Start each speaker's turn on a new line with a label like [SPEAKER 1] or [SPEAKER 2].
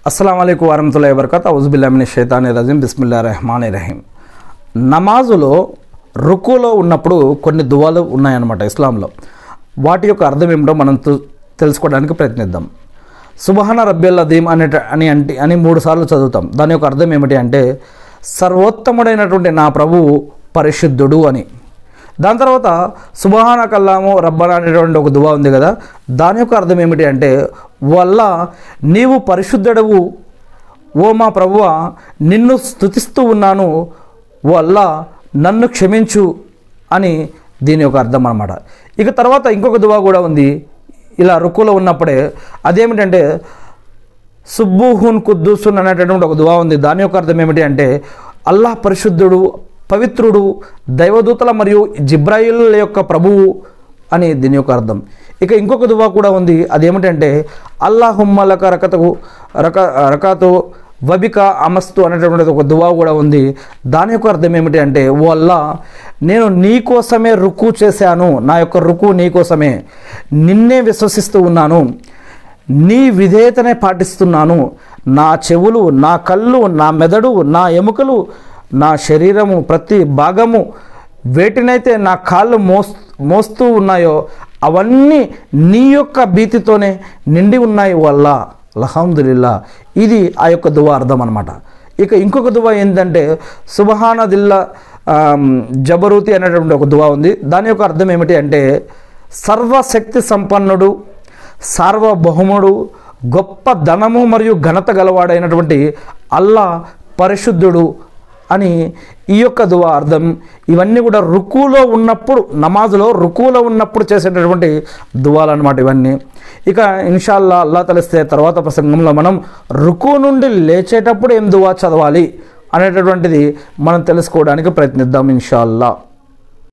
[SPEAKER 1] అస్సలం అయికు వరహతుల్లా వరకత్ ఔజుబిల్లామిని షైతాని రజీం బిస్మిల్లా రెహమాన్ రహీం నమాజులో రుకులో ఉన్నప్పుడు కొన్ని దువాలు ఉన్నాయన్నమాట ఇస్లాంలో వాటి యొక్క అర్థం ఏమిటో మనం తె- తెలుసుకోవడానికి ప్రయత్నిద్దాం సుబహాన రబ్బిల్ అదీం అనే అని అంటే అని మూడు సార్లు చదువుతాం దాని యొక్క అర్థం ఏమిటి అంటే సర్వోత్తముడైనటువంటి నా ప్రభువు పరిశుద్ధుడు అని దాని తర్వాత సుబహాన కల్లాము రబ్బనా అనేటువంటి ఒక దువా ఉంది కదా దాని యొక్క అర్థం ఏమిటి అంటే వల్ల నీవు పరిశుద్ధుడవు ఓ మా ప్రభువ నిన్ను స్తుతిస్తూ ఉన్నాను వల్ల నన్ను క్షమించు అని దీని యొక్క అర్థం అన్నమాట ఇక తర్వాత ఇంకొక దువా కూడా ఉంది ఇలా రుక్కులో ఉన్నప్పుడే అదేమిటంటే సుబ్బూహున్ కుద్దూసున్ అనేటటువంటి ఒక దువా ఉంది దాని యొక్క అర్థం ఏమిటి అంటే అల్లాహ్ పరిశుద్ధుడు పవిత్రుడు దైవదూతల మరియు జిబ్రాయిల్ యొక్క ప్రభువు అని దీని యొక్క అర్థం ఇక ఇంకొక దువా కూడా ఉంది అదేమిటంటే అల్లాహుమ్మ లక రకతకు రక రకాతు వబిక అమస్తు అనేటటువంటి ఒక దువా కూడా ఉంది దాని యొక్క అర్థం ఏమిటి అంటే ఓ అల్లా నేను నీ కోసమే రుకు చేశాను నా యొక్క రుకు నీ కోసమే నిన్నే విశ్వసిస్తూ ఉన్నాను నీ విధేయతనే పాటిస్తున్నాను నా చెవులు నా కళ్ళు నా మెదడు నా ఎముకలు నా శరీరము ప్రతి భాగము వేటినైతే నా కాళ్ళు మోస్ మోస్తూ ఉన్నాయో అవన్నీ నీ యొక్క భీతితోనే నిండి ఉన్నాయి వల్ల అల్హమ్దులిల్లా ఇది ఆ యొక్క దువా అర్థం అనమాట ఇక ఇంకొక దువా ఏంటంటే సుబహానదిల్లా ఆమ్, జబరూతి అనేటువంటి ఒక దువా ఉంది దాని యొక్క అర్థం ఏమిటి అంటే సర్వశక్తి సంపన్నుడు సార్వభౌముడు గొప్ప ధనము మరియు ఘనత గలవాడైనటువంటి అల్లా పరిశుద్ధుడు అని ఈ యొక్క దువా అర్థం ఇవన్నీ కూడా రుకులో ఉన్నప్పుడు నమాజులో రుకులో ఉన్నప్పుడు చేసేటటువంటి దువాలు అనమాట ఇవన్నీ ఇక ఇన్షాల్లా అల్లా తెలిస్తే తర్వాత ప్రసంగంలో మనం రుకు నుండి లేచేటప్పుడు ఏం దువా చదవాలి అనేటటువంటిది మనం తెలుసుకోవడానికి ప్రయత్నిద్దాం ఇన్షాల్లా